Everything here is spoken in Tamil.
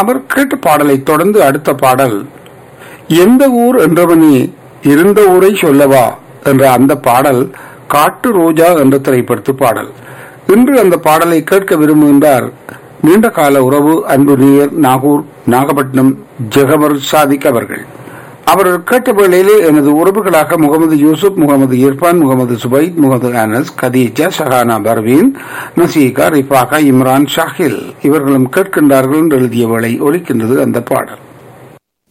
அவர் கேட்ட பாடலை தொடர்ந்து அடுத்த பாடல் எந்த ஊர் என்றவனே இருந்த ஊரை சொல்லவா என்ற அந்த பாடல் காட்டு ரோஜா என்ற திரைப்படத்து பாடல் இன்று அந்த பாடலை கேட்க விரும்புகின்றார் நீண்ட கால உறவு அன்பு நீர் நாகூர் நாகப்பட்டினம் ஜெகபர் சாதிக் அவர்கள் அவர் கேட்ட வேளையிலே எனது உறவுகளாக முகமது யூசுப் முகமது இர்பான் முகமது சுபைத் முகமது அனஸ் கதீஜா ஷஹானா பர்வீன் நசீகா ரிஃபாகா இம்ரான் ஷாஹில் இவர்களும் கேட்கின்றார்கள் என்று எழுதிய வேளை ஒலிக்கின்றது அந்த பாடல்